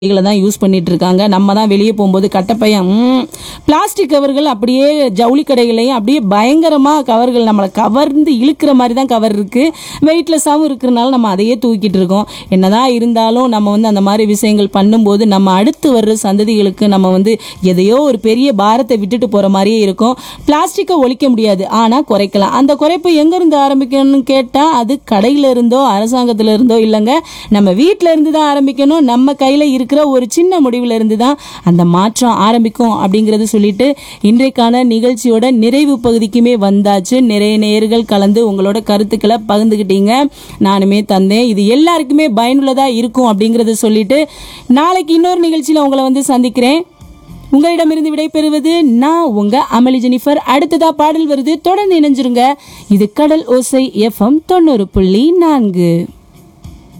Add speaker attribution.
Speaker 1: பைகளை தான் யூஸ் பண்ணிட்டு இருக்காங்க நம்ம தான் வெளியே போகும்போது கட்டப்பையன் ம், பிளாஸ்டிக் கவர்கள் அப்படியே ஜவுளி கடைகளையும் அப்படியே பயங்கரமா கவர்கள் நம்மளை கவர்ந்து இழுக்கிற மாதிரி தான் கவர் இருக்கு வெயிட்லெஸ்ஸாகவும் இருக்கிறனால நம்ம அதையே தூக்கிட்டு இருக்கோம் என்னதான் இருந்தாலும் நம்ம வந்து அந்த மாதிரி விஷயங்கள் பண்ணும்போது நம்ம அடுத்து வர்ற சந்ததிகளுக்கு நம்ம வந்து எதையோ ஒரு பெரிய பாரத்தை விட்டுட்டு போற மாதிரியே இருக்கும் பிளாஸ்டிக்கை ஒழிக்க முடியாது ஆனா குறைக்கலாம் அந்த குறைப்பு எங்க இருந்து ஆரம்பிக்கணும்னு கேட்டா அது கடையில இருந்தோ அரசாங்கத்துல இருந்தோ இல்லைங்க நம்ம வீட்ல இருந்து தான் ஆரம்பிக்கணும் நம்ம கையில இருக்கிற ஒரு சின்ன முடிவுல இருந்து தான் அந்த மாற்றம் ஆரம்பிக்கும் அப்படிங்கறது சொல்லிட்டு இன்றைக்கான நிகழ்ச்சியோட நிறைவு பகுதிக்குமே வந்தாச்சு நிறைய நேயர்கள் கலந்து உங்களோட கருத்துக்களை பகிர்ந்துக்கிட்டீங்க நானுமே தந்தேன் இது எல்லாருக்குமே பயனுள்ளதா இருக்கும் அப்படிங்கறத சொல்லிட்டு நாளைக்கு இன்னொரு நிகழ்ச்சியில உங்களை வந்து சந்திக்கிறேன் உங்களிடமிருந்து விடைபெறுவது நான் உங்க அமளி ஜெனிஃபர் அடுத்ததா பாடல் வருது தொடர்ந்து இணைஞ்சிருங்க இது கடல் ஓசை எஃப்எம் தொண்ணூறு புள்ளி நான்கு